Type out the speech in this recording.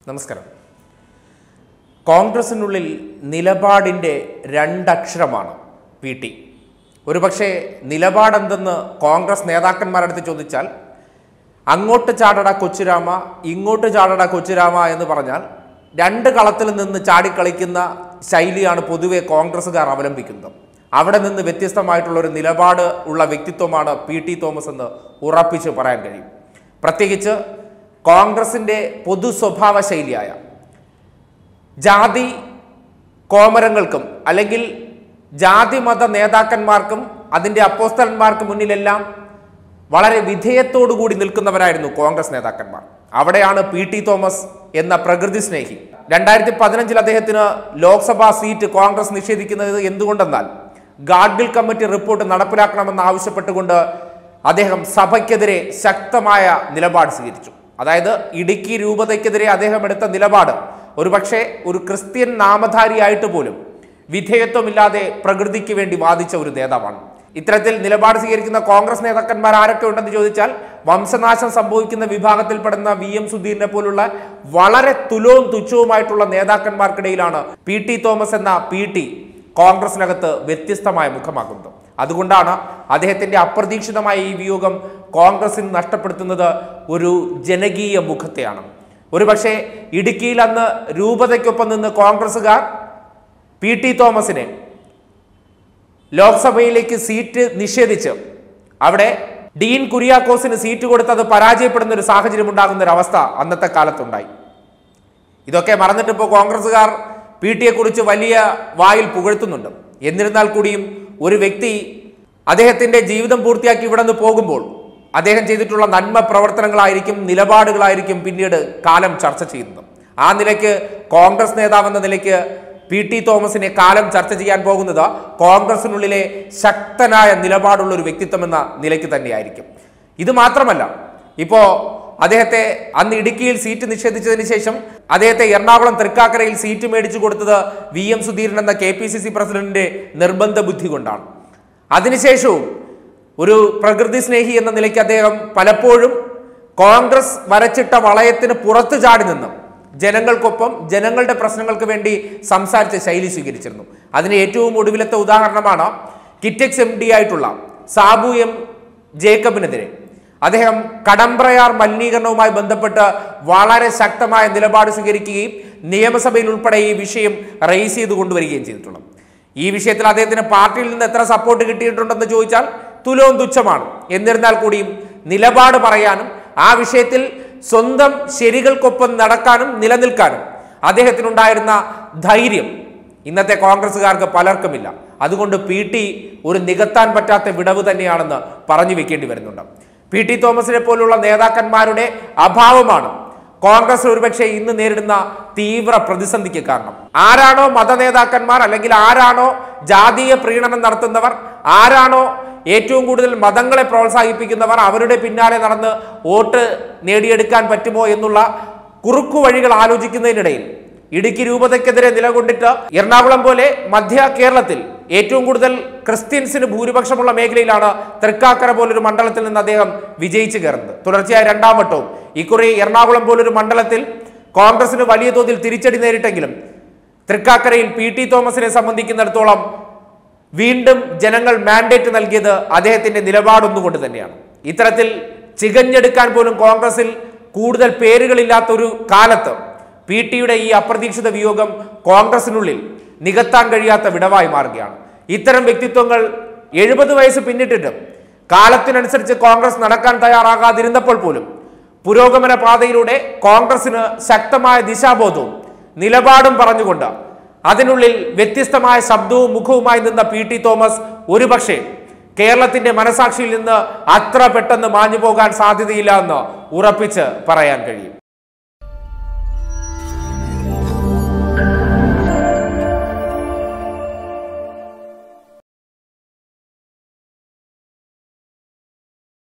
നമസ്കാരം കോൺഗ്രസിനുള്ളിൽ നിലപാടിൻ്റെ രണ്ടക്ഷരമാണ് P T ഒരുപക്ഷെ നിലപാടെന്തെന്ന് കോൺഗ്രസ് നേതാക്കന്മാരടുത്ത് ചോദിച്ചാൽ അങ്ങോട്ട് ചാടട കൊച്ചുരാമ ഇങ്ങോട്ട് ചാടട കൊച്ചുരാമ എന്ന് പറഞ്ഞാൽ രണ്ട് കളത്തിൽ നിന്ന് ചാടിക്കളിക്കുന്ന ശൈലിയാണ് പൊതുവെ കോൺഗ്രസ്സുകാർ അവലംബിക്കുന്നത് അവിടെ നിന്ന് വ്യത്യസ്തമായിട്ടുള്ള ഒരു നിലപാട് ഉള്ള വ്യക്തിത്വമാണ് പി ടി തോമസ് എന്ന് ഉറപ്പിച്ച് പറയാൻ കഴിയും പ്രത്യേകിച്ച് കോൺഗ്രസിൻ്റെ പൊതു സ്വഭാവ ശൈലിയായ ജാതി കോമരങ്ങൾക്കും അല്ലെങ്കിൽ ജാതി മത നേതാക്കന്മാർക്കും അതിൻ്റെ അപ്പോസ്തലന്മാർക്ക് മുന്നിലെല്ലാം വളരെ വിധേയത്തോടുകൂടി നിൽക്കുന്നവരായിരുന്നു കോൺഗ്രസ് നേതാക്കന്മാർ അവിടെയാണ് പി ടി തോമസ് എന്ന പ്രകൃതി സ്നേഹി രണ്ടായിരത്തി പതിനഞ്ചിൽ അദ്ദേഹത്തിന് ലോക്സഭാ സീറ്റ് കോൺഗ്രസ് നിഷേധിക്കുന്നത് എന്തുകൊണ്ടെന്നാൽ ഗാഡ്ഗിൽ കമ്മിറ്റി റിപ്പോർട്ട് നടപ്പിലാക്കണമെന്ന് ആവശ്യപ്പെട്ടുകൊണ്ട് അദ്ദേഹം സഭയ്ക്കെതിരെ ശക്തമായ നിലപാട് സ്വീകരിച്ചു അതായത് ഇടുക്കി രൂപതയ്ക്കെതിരെ അദ്ദേഹം എടുത്ത നിലപാട് ഒരുപക്ഷെ ഒരു ക്രിസ്ത്യൻ നാമധാരിയായിട്ട് പോലും വിധേയത്വമില്ലാതെ പ്രകൃതിക്ക് വേണ്ടി വാദിച്ച ഒരു നേതാവാണ് ഇത്തരത്തിൽ നിലപാട് സ്വീകരിക്കുന്ന കോൺഗ്രസ് നേതാക്കന്മാർ ആരൊക്കെ ഉണ്ടെന്ന് ചോദിച്ചാൽ വംശനാശം സംഭവിക്കുന്ന വിഭാഗത്തിൽപ്പെടുന്ന വി എം സുധീറിനെ പോലുള്ള വളരെ തുലവും തുച്ഛവുമായിട്ടുള്ള നേതാക്കന്മാർക്കിടയിലാണ് P T Thomas P T ടി കോൺഗ്രസിനകത്ത് വ്യത്യസ്തമായ മുഖമാകുന്നത് അതുകൊണ്ടാണ് അദ്ദേഹത്തിന്റെ അപ്രതീക്ഷിതമായ ഈ വിയോഗം കോൺഗ്രസിന് നഷ്ടപ്പെടുത്തുന്നത് ഒരു ജനകീയ മുഖത്തെയാണ് ഒരുപക്ഷെ ഇടുക്കിയിൽ അന്ന് രൂപതയ്ക്കൊപ്പം നിന്ന് കോൺഗ്രസ്സുകാർ പി ടി തോമസിനെ ലോക്സഭയിലേക്ക് സീറ്റ് നിഷേധിച്ച് അവിടെ ഡീൻ കുര്യാക്കോസിന് സീറ്റ് കൊടുത്തത് പരാജയപ്പെടുന്ന ഒരു സാഹചര്യം ഉണ്ടാകുന്ന ഒരു അവസ്ഥ അന്നത്തെ കാലത്തുണ്ടായി ഇതൊക്കെ മറന്നിട്ട് ഇപ്പോൾ കോൺഗ്രസ്സുകാർ പി ടിയെ കുറിച്ച് വലിയ വായിൽ പുകഴ്ത്തുന്നുണ്ട് എന്നിരുന്നാൽ കൂടിയും ഒരു വ്യക്തി അദ്ദേഹത്തിന്റെ ജീവിതം പൂർത്തിയാക്കി ഇവിടെ നിന്ന് പോകുമ്പോൾ അദ്ദേഹം ചെയ്തിട്ടുള്ള നന്മ പ്രവർത്തനങ്ങളായിരിക്കും നിലപാടുകളായിരിക്കും പിന്നീട് കാലം ചർച്ച ചെയ്യുന്നത് ആ നിലയ്ക്ക് കോൺഗ്രസ് നേതാവെന്ന നിലയ്ക്ക് പി ടി തോമസിനെ കാലം ചർച്ച ചെയ്യാൻ പോകുന്നത് കോൺഗ്രസിനുള്ളിലെ ശക്തനായ നിലപാടുള്ള ഒരു വ്യക്തിത്വം എന്ന നിലയ്ക്ക് തന്നെയായിരിക്കും ഇത് മാത്രമല്ല ഇപ്പോ അദ്ദേഹത്തെ അന്ന് ഇടുക്കിയിൽ സീറ്റ് നിഷേധിച്ചതിന് ശേഷം അദ്ദേഹത്തെ എറണാകുളം തൃക്കാക്കരയിൽ സീറ്റ് മേടിച്ചു കൊടുത്തത് വി എം സുധീരൻ എന്ന കെ പി സി സി പ്രസിഡന്റിന്റെ നിർബന്ധ ബുദ്ധി കൊണ്ടാണ് അതിനുശേഷവും ഒരു പ്രകൃതി സ്നേഹി എന്ന നിലയ്ക്ക് അദ്ദേഹം പലപ്പോഴും കോൺഗ്രസ് വരച്ചിട്ട വളയത്തിന് പുറത്തു ചാടി നിന്നും ജനങ്ങൾക്കൊപ്പം ജനങ്ങളുടെ പ്രശ്നങ്ങൾക്ക് വേണ്ടി സംസാരിച്ച ശൈലി സ്വീകരിച്ചിരുന്നു അതിന് ഏറ്റവും ഒടുവിലത്തെ ഉദാഹരണമാണ് കിറ്റക്സ് എം ഡി ആയിട്ടുള്ള സാബു എം ജേക്കബിനെതിരെ അദ്ദേഹം കടമ്പ്രയാർ മലിനീകരണവുമായി ബന്ധപ്പെട്ട് വളരെ ശക്തമായ നിലപാട് സ്വീകരിക്കുകയും നിയമസഭയിൽ ഉൾപ്പെടെ ഈ വിഷയം റേസ് ചെയ്ത് കൊണ്ടുവരികയും ചെയ്തിട്ടുള്ളത് ഈ വിഷയത്തിൽ അദ്ദേഹത്തിന് പാർട്ടിയിൽ നിന്ന് എത്ര സപ്പോർട്ട് കിട്ടിയിട്ടുണ്ടെന്ന് ചോദിച്ചാൽ തുലവും തുച്ഛമാണ് എന്നിരുന്നാൽ കൂടിയും നിലപാട് പറയാനും ആ വിഷയത്തിൽ സ്വന്തം ശരികൾക്കൊപ്പം നടക്കാനും നിലനിൽക്കാനും അദ്ദേഹത്തിനുണ്ടായിരുന്ന ധൈര്യം ഇന്നത്തെ കോൺഗ്രസ്സുകാർക്ക് പലർക്കുമില്ല അതുകൊണ്ട് പി ടി ഒരു നികത്താൻ പറ്റാത്ത വിടവ് തന്നെയാണെന്ന് പറഞ്ഞു വെക്കേണ്ടി വരുന്നുണ്ട് പി ടി തോമസിനെ പോലുള്ള നേതാക്കന്മാരുടെ അഭാവമാണ് കോൺഗ്രസ് ഒരുപക്ഷെ ഇന്ന് നേരിടുന്ന തീവ്ര പ്രതിസന്ധിക്ക് കാരണം ആരാണോ മതനേതാക്കന്മാർ അല്ലെങ്കിൽ ആരാണോ ജാതീയ പ്രീണനം നടത്തുന്നവർ ആരാണോ ഏറ്റവും കൂടുതൽ മതങ്ങളെ പ്രോത്സാഹിപ്പിക്കുന്നവർ അവരുടെ പിന്നാലെ നടന്ന് വോട്ട് നേടിയെടുക്കാൻ പറ്റുമോ എന്നുള്ള കുറുക്കു വഴികൾ ആലോചിക്കുന്നതിനിടയിൽ ഇടുക്കി രൂപതയ്ക്കെതിരെ നിലകൊണ്ടിട്ട് എറണാകുളം പോലെ മധ്യ കേരളത്തിൽ ഏറ്റവും കൂടുതൽ ക്രിസ്ത്യൻസിന് ഭൂരിപക്ഷമുള്ള മേഖലയിലാണ് തൃക്കാക്കര പോലൊരു മണ്ഡലത്തിൽ നിന്ന് അദ്ദേഹം വിജയിച്ചു കയറുന്നത് തുടർച്ചയായ രണ്ടാം വട്ടവും ഇക്കുറി എറണാകുളം പോലൊരു മണ്ഡലത്തിൽ കോൺഗ്രസിന് വലിയ തോതിൽ തിരിച്ചടി നേരിട്ടെങ്കിലും തൃക്കാക്കരയിൽ പി ടി തോമസിനെ സംബന്ധിക്കുന്നിടത്തോളം വീണ്ടും ജനങ്ങൾ മാൻഡേറ്റ് നൽകിയത് അദ്ദേഹത്തിന്റെ നിലപാടൊന്നുകൊണ്ട് തന്നെയാണ് ഇത്തരത്തിൽ ചികഞ്ഞെടുക്കാൻ പോലും കോൺഗ്രസിൽ കൂടുതൽ പേരുകളില്ലാത്ത ഒരു കാലത്ത് പി ടിയുടെ ഈ അപ്രതീക്ഷിത വിയോഗം കോൺഗ്രസിനുള്ളിൽ നികത്താൻ കഴിയാത്ത വിടവായി മാറുകയാണ് ഇത്തരം വ്യക്തിത്വങ്ങൾ എഴുപത് വയസ്സ് പിന്നിട്ടിട്ടും കാലത്തിനനുസരിച്ച് കോൺഗ്രസ് നടക്കാൻ തയ്യാറാകാതിരുന്നപ്പോൾ പോലും പുരോഗമന പാതയിലൂടെ കോൺഗ്രസിന് ശക്തമായ ദിശാബോധവും നിലപാടും പറഞ്ഞുകൊണ്ട് അതിനുള്ളിൽ വ്യത്യസ്തമായ ശബ്ദവും മുഖവുമായി നിന്ന പി ടി തോമസ് ഒരുപക്ഷെ കേരളത്തിന്റെ മനസാക്ഷിയിൽ നിന്ന് അത്ര പെട്ടെന്ന് മാഞ്ഞു പോകാൻ സാധ്യതയില്ല എന്ന് ഉറപ്പിച്ച് പറയാൻ കഴിയും